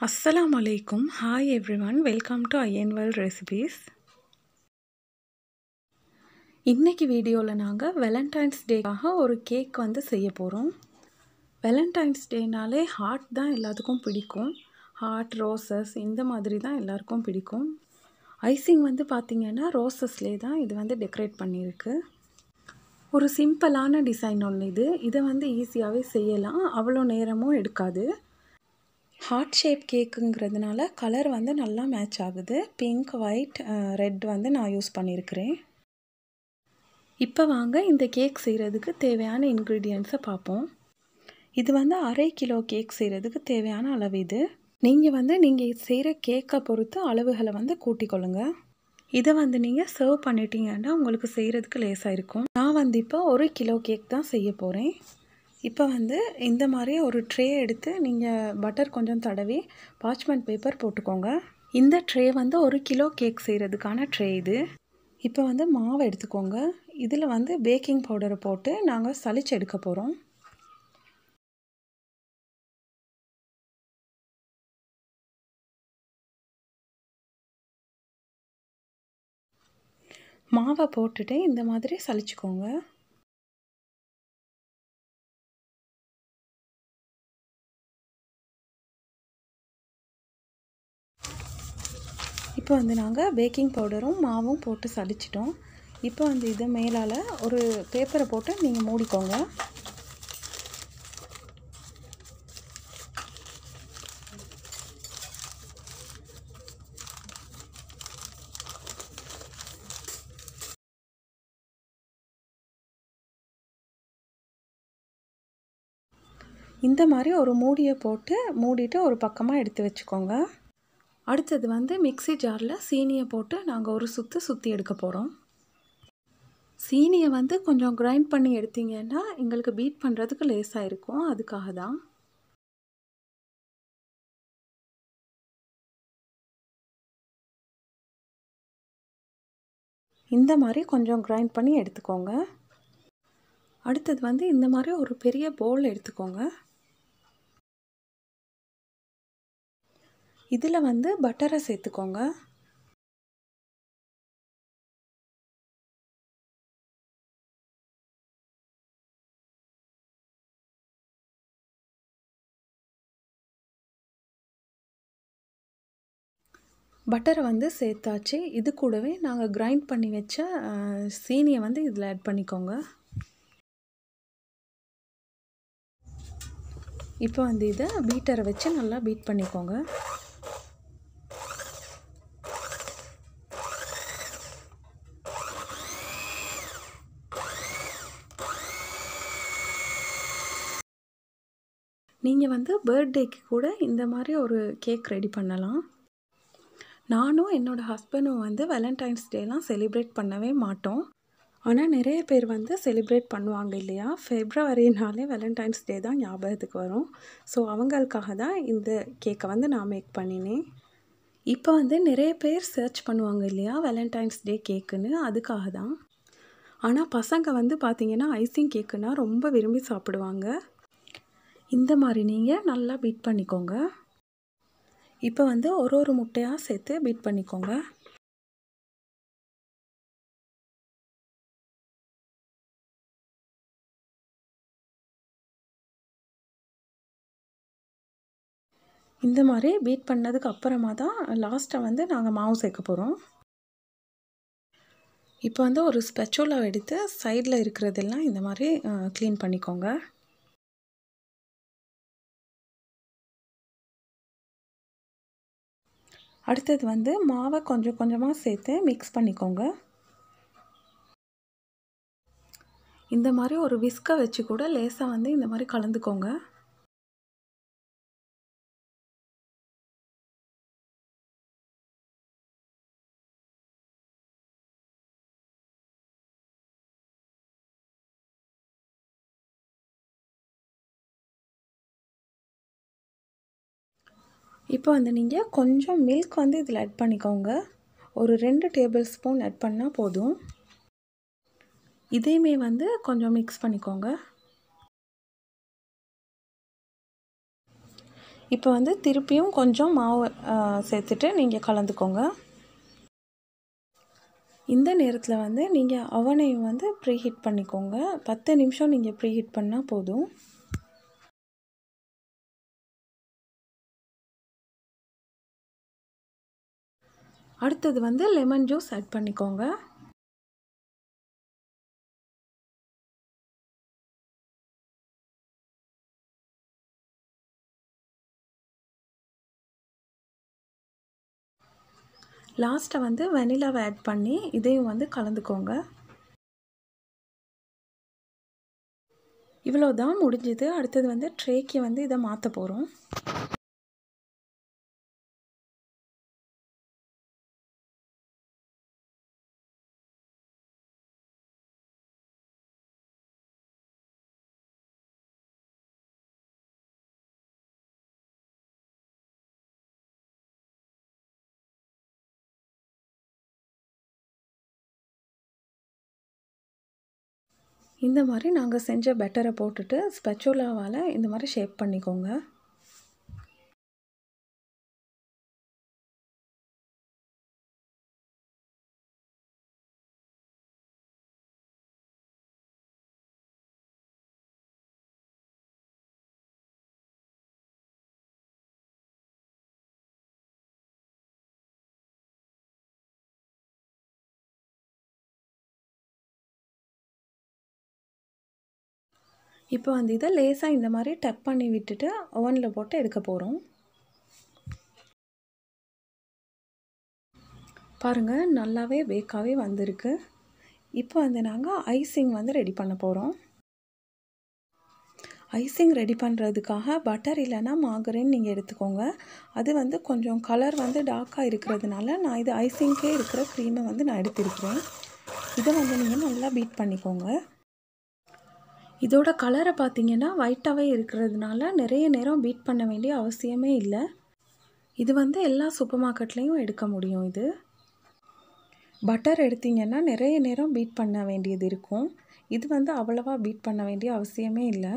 அஸ்ஸலாமு அலைக்கும் hi everyone welcome to I N world recipes இன்னைக்கு வீடியோவில் நாங்கள் வேலண்டைன்ஸ் டேக்காக ஒரு கேக் வந்து செய்ய போகிறோம் வேலண்டைன்ஸ் டேனாலே ஹார்ட் தான் எல்லாத்துக்கும் பிடிக்கும் ஹார்ட் ரோசஸ் இந்த மாதிரி தான் எல்லாருக்கும் பிடிக்கும் ஐசிங் வந்து பார்த்திங்கன்னா ரோசஸ்லே தான் இது வந்து டெக்கரேட் பண்ணியிருக்கு ஒரு சிம்பிளான டிசைன் ஒன்று இது இதை வந்து ஈஸியாகவே செய்யலாம் அவ்வளோ நேரமும் எடுக்காது ஹார்ட் ஷேப் கேக்குங்கிறதுனால கலர் வந்து நல்லா மேட்ச் ஆகுது பிங்க் ஒயிட் ரெட் வந்து நான் யூஸ் பண்ணியிருக்கிறேன் இப்போ வாங்க இந்த கேக் செய்கிறதுக்கு தேவையான இன்க்ரீடியன்ஸை பார்ப்போம் இது வந்து அரை கிலோ கேக் செய்கிறதுக்கு தேவையான அளவு இது நீங்கள் வந்து நீங்கள் செய்கிற கேக்கை பொறுத்து அளவுகளை வந்து கூட்டிக்கொள்ளுங்க இதை வந்து நீங்கள் சர்வ் பண்ணிட்டீங்கன்னா உங்களுக்கு செய்கிறதுக்கு லேசாக இருக்கும் நான் வந்து இப்போ ஒரு கிலோ கேக் தான் செய்ய போகிறேன் இப்போ வந்து இந்த மாதிரி ஒரு ட்ரே எடுத்து நீங்கள் பட்டர் கொஞ்சம் தடவி பார்ச்மெண்ட் பேப்பர் போட்டுக்கோங்க இந்த ட்ரே வந்து ஒரு கிலோ கேக் செய்கிறதுக்கான ட்ரே இது இப்போ வந்து மாவு எடுத்துக்கோங்க இதில் வந்து பேக்கிங் பவுடரை போட்டு நாங்கள் சளிச்சு எடுக்க போகிறோம் மாவை போட்டுட்டு இந்த மாதிரி சளிச்சுக்கோங்க இப்போ வந்து நாங்கள் பேக்கிங் பவுடரும் மாவும் போட்டு சளிச்சிட்டோம் இப்போ வந்து இது மேலால் ஒரு பேப்பரை போட்டு நீங்கள் மூடிக்கோங்க இந்த மாதிரி ஒரு மூடியை போட்டு மூடிட்டு ஒரு பக்கமாக எடுத்து வச்சுக்கோங்க அடுத்தது வந்து மிக்சி ஜாரில் சீனியை போட்டு நாங்கள் ஒரு சுற்று சுற்றி எடுக்க போகிறோம் சீனியை வந்து கொஞ்சம் கிரைண்ட் பண்ணி எடுத்தீங்கன்னா எங்களுக்கு பீட் பண்ணுறதுக்கு லேஸாக இருக்கும் அதுக்காக தான் இந்த மாதிரி கொஞ்சம் கிரைண்ட் பண்ணி எடுத்துக்கோங்க அடுத்தது வந்து இந்த மாதிரி ஒரு பெரிய போல் எடுத்துக்கோங்க இதில் வந்து பட்டரை சேர்த்துக்கோங்க பட்டரை வந்து சேர்த்தாச்சு இது கூடவே நாங்கள் கிரைண்ட் பண்ணி வச்ச சீனியை வந்து இதில் ஆட் பண்ணிக்கோங்க இப்போ வந்து இதை பீட்டரை வச்சு நல்லா பீட் பண்ணிக்கோங்க நீங்கள் வந்து பர்த்டேக்கு கூட இந்த மாதிரி ஒரு கேக் ரெடி பண்ணலாம் நானும் என்னோடய ஹஸ்பண்டும் வந்து வேலண்டைன்ஸ் டேலாம் செலிப்ரேட் பண்ணவே மாட்டோம் ஆனால் நிறைய பேர் வந்து செலிப்ரேட் பண்ணுவாங்க இல்லையா ஃபெப்ரவரினாலே வேலண்டைன்ஸ் டே தான் ஞாபகத்துக்கு வரும் ஸோ அவங்களுக்காக தான் இந்த கேக்கை வந்து நான் மேக் பண்ணினேன் இப்போ வந்து நிறைய பேர் சர்ச் பண்ணுவாங்க இல்லையா வேலண்டைன்ஸ் டே கேக்குன்னு அதுக்காக தான் ஆனால் பசங்க வந்து பார்த்திங்கன்னா ஐசிங் கேக்குன்னா ரொம்ப விரும்பி சாப்பிடுவாங்க இந்த மாதிரி நீங்கள் நல்லா பீட் பண்ணிக்கோங்க இப்போ வந்து ஒரு ஒரு முட்டையாக சேர்த்து பீட் பண்ணிக்கோங்க இந்த மாதிரி பீட் பண்ணதுக்கு அப்புறமா தான் லாஸ்ட்டாக வந்து நாங்கள் மாவு சேர்க்க போகிறோம் இப்போ வந்து ஒரு ஸ்பெச்சுலா எடுத்து சைடில் இருக்கிறதெல்லாம் இந்த மாதிரி க்ளீன் பண்ணிக்கோங்க அடுத்தது வந்து மாவை கொஞ்சம் கொஞ்சமாக சேர்த்து மிக்ஸ் பண்ணிக்கோங்க இந்த மாதிரி ஒரு விஸ்கை வச்சு கூட லேசாக வந்து இந்த மாதிரி கலந்துக்கோங்க இப்போ வந்து நீங்கள் கொஞ்சம் மில்க் வந்து இதில் ஆட் பண்ணிக்கோங்க ஒரு ரெண்டு டேபிள் ஸ்பூன் ஆட் பண்ணால் போதும் இதையுமே வந்து கொஞ்சம் மிக்ஸ் பண்ணிக்கோங்க இப்போ வந்து திருப்பியும் கொஞ்சம் மாவு சேர்த்துட்டு நீங்கள் கலந்துக்கோங்க இந்த நேரத்தில் வந்து நீங்கள் அவனையும் வந்து ப்ரீஹீட் பண்ணிக்கோங்க பத்து நிமிஷம் நீங்கள் ப்ரீஹீட் பண்ணால் போதும் அடுத்தது வந்து லெமன் ஜூஸ் ஆட் பண்ணிக்கோங்க லாஸ்ட்டாக வந்து வெனிலாவை ஆட் பண்ணி இதையும் வந்து கலந்துக்கோங்க இவ்வளோ தான் முடிஞ்சுது அடுத்தது வந்து ட்ரேக்கு வந்து இதை மாற்ற போகிறோம் இந்த மாதிரி நாங்கள் செஞ்ச பெட்டரை போட்டுட்டு ஸ்பெச்சுலாவால் இந்த மாதிரி ஷேப் பண்ணிக்கோங்க இப்போ அந்த இதை லேசாக இந்த மாதிரி டப் பண்ணி விட்டுட்டு ஓவனில் போட்டு எடுக்க போகிறோம் பாருங்கள் நல்லாவே பேக்காகவே வந்திருக்கு இப்போ வந்து நாங்கள் ஐசிங் வந்து ரெடி பண்ண போகிறோம் ஐசிங் ரெடி பண்ணுறதுக்காக பட்டர் இல்லைன்னா மாகரின் நீங்கள் எடுத்துக்கோங்க அது வந்து கொஞ்சம் கலர் வந்து டார்க்காக இருக்கிறதுனால நான் இது ஐசிங்க்கே இருக்கிற க்ரீமை வந்து நான் எடுத்திருக்கிறேன் இதை வந்து நீங்கள் நல்லா பீட் பண்ணிக்கோங்க இதோட கலரை பார்த்தீங்கன்னா ஒயிட்டாகவே இருக்கிறதுனால நிறைய நேரம் பீட் பண்ண வேண்டிய அவசியமே இல்லை இது வந்து எல்லா சூப்பர் மார்க்கெட்லேயும் எடுக்க முடியும் இது பட்டர் எடுத்திங்கன்னா நிறைய நேரம் பீட் பண்ண வேண்டியது இருக்கும் இது வந்து அவ்வளவா பீட் பண்ண வேண்டிய அவசியமே இல்லை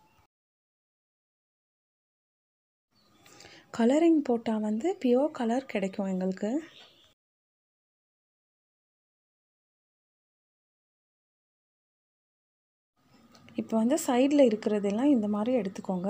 கலரிங் போட்டால் வந்து பியோர் கலர் கிடைக்கும் எங்களுக்கு இப்போ வந்து சைடில் இருக்கிறதெல்லாம் இந்த மாதிரி எடுத்துக்கோங்க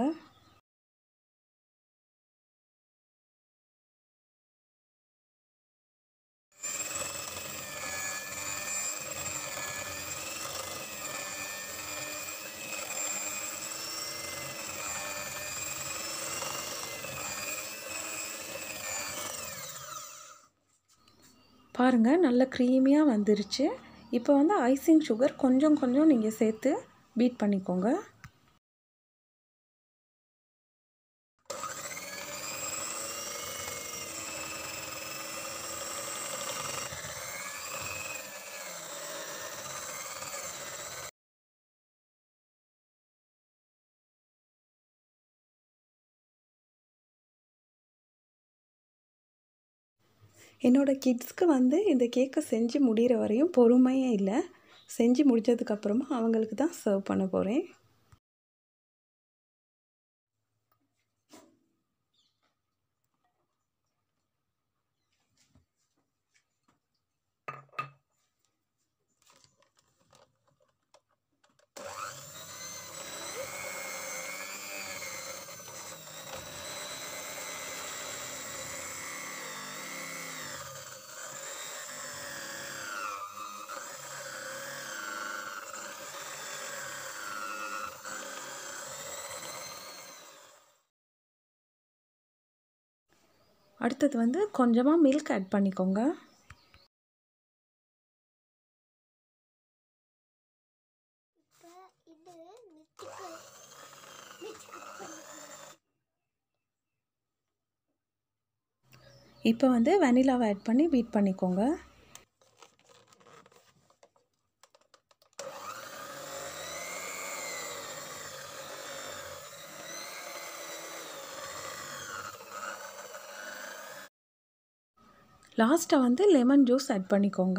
பாருங்கள் நல்ல க்ரீமியாக வந்துருச்சு இப்போ வந்து ஐசிங் சுகர் கொஞ்சம் கொஞ்சம் நீங்கள் சேர்த்து பீட் பண்ணிக்கோங்க என்னோடய கிட்ஸ்க்கு வந்து இந்த கேக்கை செஞ்சு முடிகிற வரையும் பொறுமையே இல்லை செஞ்சு முடித்ததுக்கப்புறமா அவங்களுக்கு தான் சர்வ் பண்ண போகிறேன் அடுத்தது வந்து கொஞ்சமாக மில்க் ஆட் பண்ணிக்கோங்க இப்போ வந்து வெனிலாவை ஆட் பண்ணி பீட் பண்ணிக்கோங்க லாஸ்ட்டாக வந்து லெமன் ஜூஸ் ஆட் பண்ணிக்கோங்க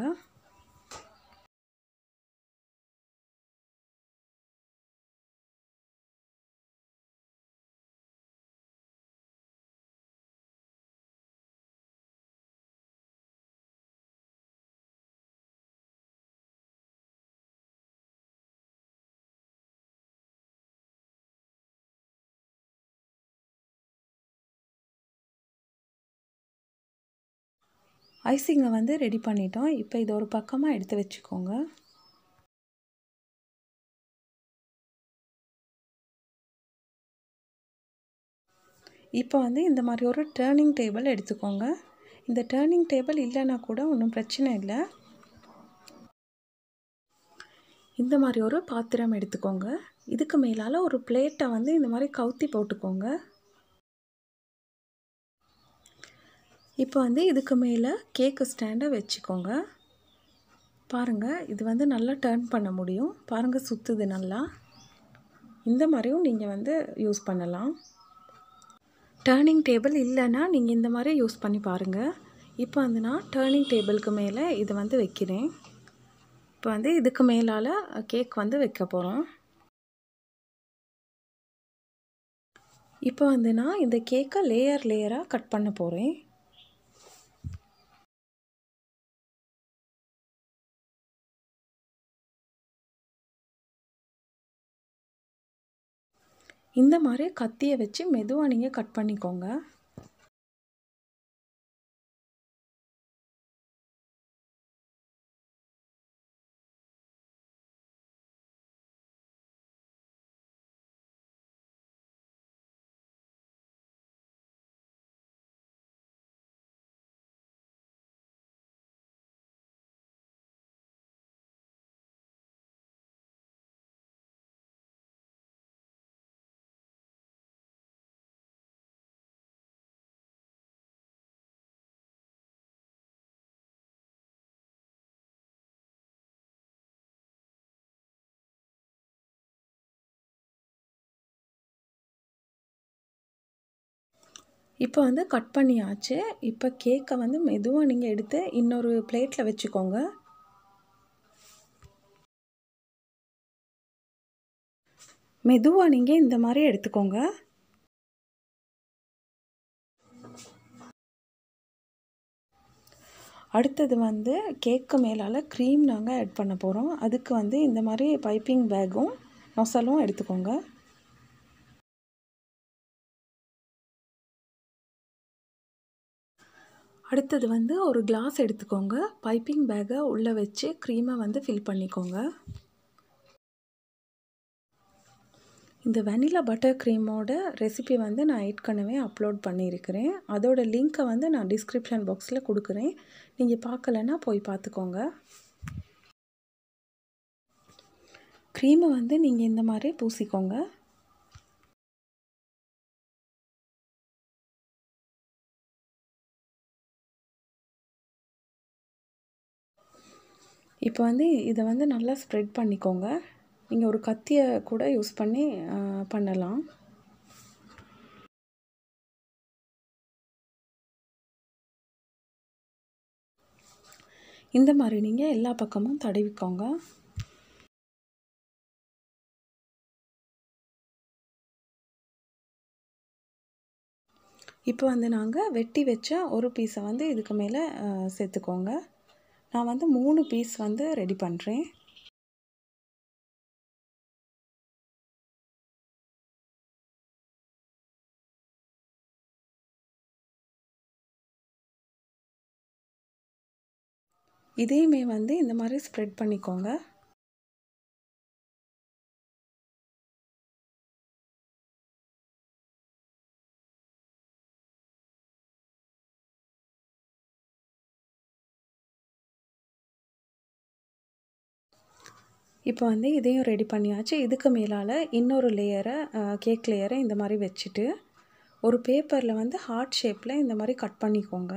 ஐசிங்கை வந்து ரெடி பண்ணிட்டோம் இப்போ இதை ஒரு பக்கமாக எடுத்து வச்சுக்கோங்க இப்போ வந்து இந்த மாதிரி ஒரு டேர்னிங் டேபிள் எடுத்துக்கோங்க இந்த டேர்னிங் டேபிள் இல்லைன்னா கூட ஒன்றும் பிரச்சனை இல்லை இந்த மாதிரி ஒரு பாத்திரம் எடுத்துக்கோங்க இதுக்கு மேலால் ஒரு பிளேட்டை வந்து இந்த மாதிரி கவுத்தி போட்டுக்கோங்க இப்போ வந்து இதுக்கு மேலே கேக்கு ஸ்டாண்டை வச்சுக்கோங்க பாருங்கள் இது வந்து நல்லா டேர்ன் பண்ண முடியும் பாருங்கள் சுற்றுது நல்லா இந்த மாதிரியும் நீங்கள் வந்து யூஸ் பண்ணலாம் டேர்னிங் டேபிள் இல்லைன்னா நீங்கள் இந்த மாதிரி யூஸ் பண்ணி பாருங்கள் இப்போ வந்து நான் டேர்னிங் டேபிளுக்கு மேலே இதை வந்து வைக்கிறேன் இப்போ வந்து இதுக்கு மேலால் கேக் வந்து வைக்க போகிறோம் இப்போ வந்து நான் இந்த கேக்கை லேயர் லேயராக கட் பண்ண போகிறேன் இந்த மாதிரி கத்தியை வச்சு மெதுவாக நீங்கள் கட் பண்ணிக்கோங்க இப்போ வந்து கட் பண்ணியாச்சு இப்போ கேக்கை வந்து மெதுவாக நீங்கள் எடுத்து இன்னொரு பிளேட்டில் வச்சுக்கோங்க மெதுவாக நீங்கள் இந்த மாதிரி எடுத்துக்கோங்க அடுத்தது வந்து கேக்கு மேலால் க்ரீம் நாங்கள் ஆட் பண்ண போகிறோம் அதுக்கு வந்து இந்த மாதிரி பைப்பிங் பேக்கும் நொசலும் எடுத்துக்கோங்க அடுத்தது வந்து ஒரு கிளாஸ் எடுத்துக்கோங்க பைப்பிங் பேக்கை உள்ளே வச்சு க்ரீமை வந்து ஃபில் பண்ணிக்கோங்க இந்த வெனிலா பட்டர் க்ரீமோட ரெசிபி வந்து நான் ஏற்கனவே அப்லோட் பண்ணியிருக்கிறேன் அதோட லிங்க்கை வந்து நான் டிஸ்கிரிப்ஷன் பாக்ஸில் கொடுக்குறேன் நீங்கள் பார்க்கலன்னா போய் பார்த்துக்கோங்க க்ரீமை வந்து நீங்கள் இந்த மாதிரி பூசிக்கோங்க இப்போ வந்து இதை வந்து நல்லா ஸ்ப்ரெட் பண்ணிக்கோங்க நீங்கள் ஒரு கத்தியை கூட யூஸ் பண்ணி பண்ணலாம் இந்த மாதிரி நீங்கள் எல்லா பக்கமும் தடவிக்கோங்க இப்போ வந்து நாங்கள் வெட்டி வச்ச ஒரு பீஸை வந்து இதுக்கு மேலே சேர்த்துக்கோங்க நான் வந்து மூணு பீஸ் வந்து ரெடி பண்ணுறேன் இதையுமே வந்து இந்த மாதிரி ஸ்ப்ரெட் பண்ணிக்கோங்க இப்போ வந்து இதையும் ரெடி பண்ணியாச்சு இதுக்கு மேலால் இன்னொரு லேயரை கேக் லேயரை இந்த மாதிரி வச்சுட்டு ஒரு பேப்பரில் வந்து ஹார்ட் ஷேப்பில் இந்த மாதிரி கட் பண்ணிக்கோங்க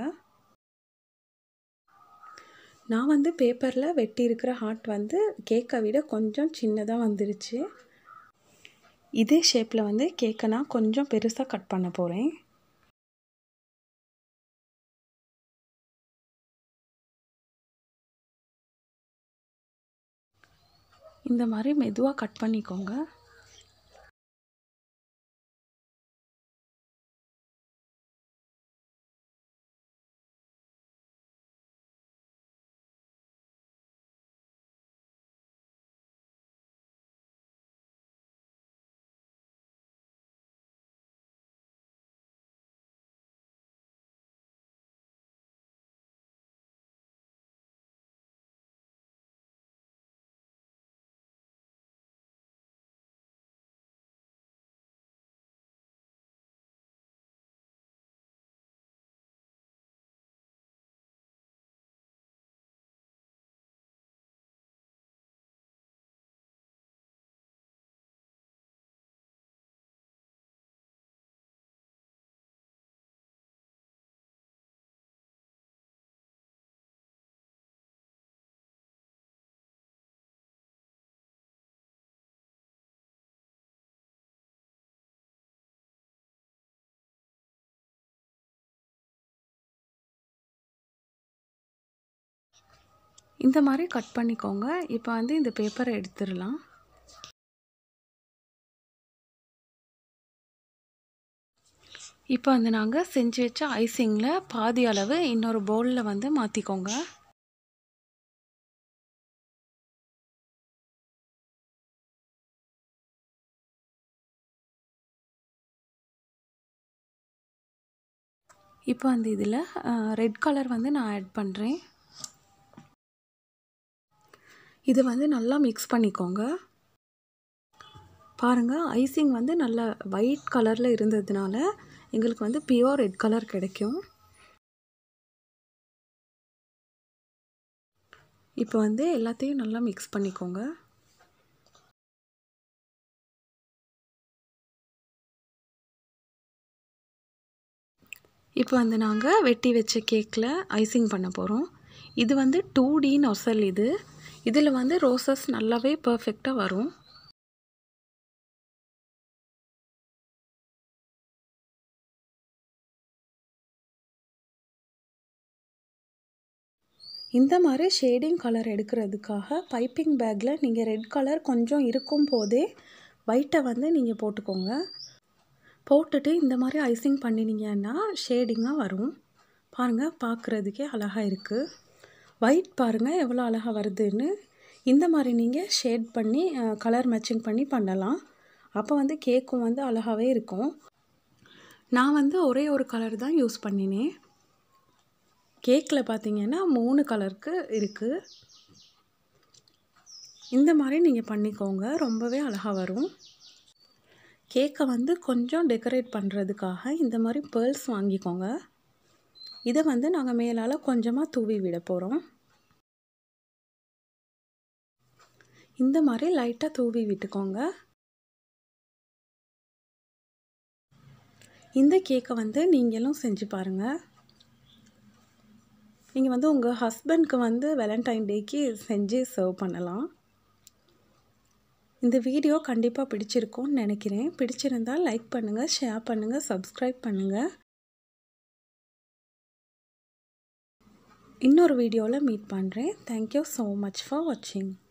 நான் வந்து பேப்பரில் வெட்டி இருக்கிற ஹார்ட் வந்து கேக்கை விட கொஞ்சம் சின்னதாக வந்துருச்சு இதே ஷேப்பில் வந்து கேக்கை நான் கொஞ்சம் பெருசாக கட் பண்ண போகிறேன் இந்த மாதிரி மெதுவாக கட் பண்ணிக்கோங்க இந்த மாதிரி கட் பண்ணிக்கோங்க இப்போ வந்து இந்த பேப்பரை எடுத்துடலாம் இப்போ வந்து நாங்கள் செஞ்சு வச்ச ஐசிங்கில் பாதி அளவு இன்னொரு பவுலில் வந்து மாற்றிக்கோங்க இப்போ வந்து இதில் ரெட் கலர் வந்து நான் ஆட் பண்ணுறேன் இது வந்து நல்லா மிக்ஸ் பண்ணிக்கோங்க பாருங்கள் ஐசிங் வந்து நல்ல ஒயிட் கலரில் இருந்ததுனால எங்களுக்கு வந்து பியோர் ரெட் கலர் கிடைக்கும் இப்போ வந்து எல்லாத்தையும் நல்லா மிக்ஸ் பண்ணிக்கோங்க இப்போ வந்து நாங்கள் வெட்டி வச்ச கேக்கில் ஐசிங் பண்ண போகிறோம் இது வந்து டூ டி நொசல் இது இதில் வந்து ரோசஸ் நல்லாவே பர்ஃபெக்டாக வரும் இந்த மாதிரி ஷேடிங் கலர் எடுக்கிறதுக்காக பைப்பிங் பேக்கில் நீங்கள் ரெட் கலர் கொஞ்சம் இருக்கும் போதே ஒயிட்டை வந்து நீங்கள் போட்டுக்கோங்க போட்டுட்டு இந்த மாதிரி ஐசிங் பண்ணினீங்கன்னா ஷேடிங்காக வரும் பாருங்கள் பார்க்குறதுக்கே அழகாக இருக்குது ஒயிட் பாருங்கள் எவ்வளோ அழகாக வருதுன்னு இந்த மாதிரி நீங்கள் ஷேட் பண்ணி கலர் மேட்சிங் பண்ணி பண்ணலாம் அப்போ வந்து கேக்கும் வந்து அழகாகவே இருக்கும் நான் வந்து ஒரே ஒரு கலர் தான் யூஸ் பண்ணினேன் கேக்கில் பார்த்தீங்கன்னா மூணு கலருக்கு இருக்குது இந்த மாதிரி நீங்கள் பண்ணிக்கோங்க ரொம்பவே அழகாக வரும் கேக்கை வந்து கொஞ்சம் டெக்கரேட் பண்ணுறதுக்காக இந்த மாதிரி பேர்ல்ஸ் வாங்கிக்கோங்க இதை வந்து நாங்கள் மேலால் கொஞ்சமாக தூவி விட போகிறோம் இந்த மாதிரி லைட்டாக தூவி விட்டுக்கோங்க இந்த கேக்கை வந்து நீங்களும் செஞ்சு பாருங்கள் நீங்கள் வந்து உங்கள் ஹஸ்பண்ட்க்கு வந்து வேலண்டைன் டேக்கு செஞ்சு சர்வ் பண்ணலாம் இந்த வீடியோ கண்டிப்பாக பிடிச்சிருக்கும்னு நினைக்கிறேன் பிடிச்சிருந்தால் லைக் பண்ணுங்கள் ஷேர் பண்ணுங்கள் சப்ஸ்கிரைப் பண்ணுங்கள் இன்னொரு வீடியோவில் மீட் பண்ணுறேன் தேங்க்யூ ஸோ மச் ஃபார் வாட்சிங்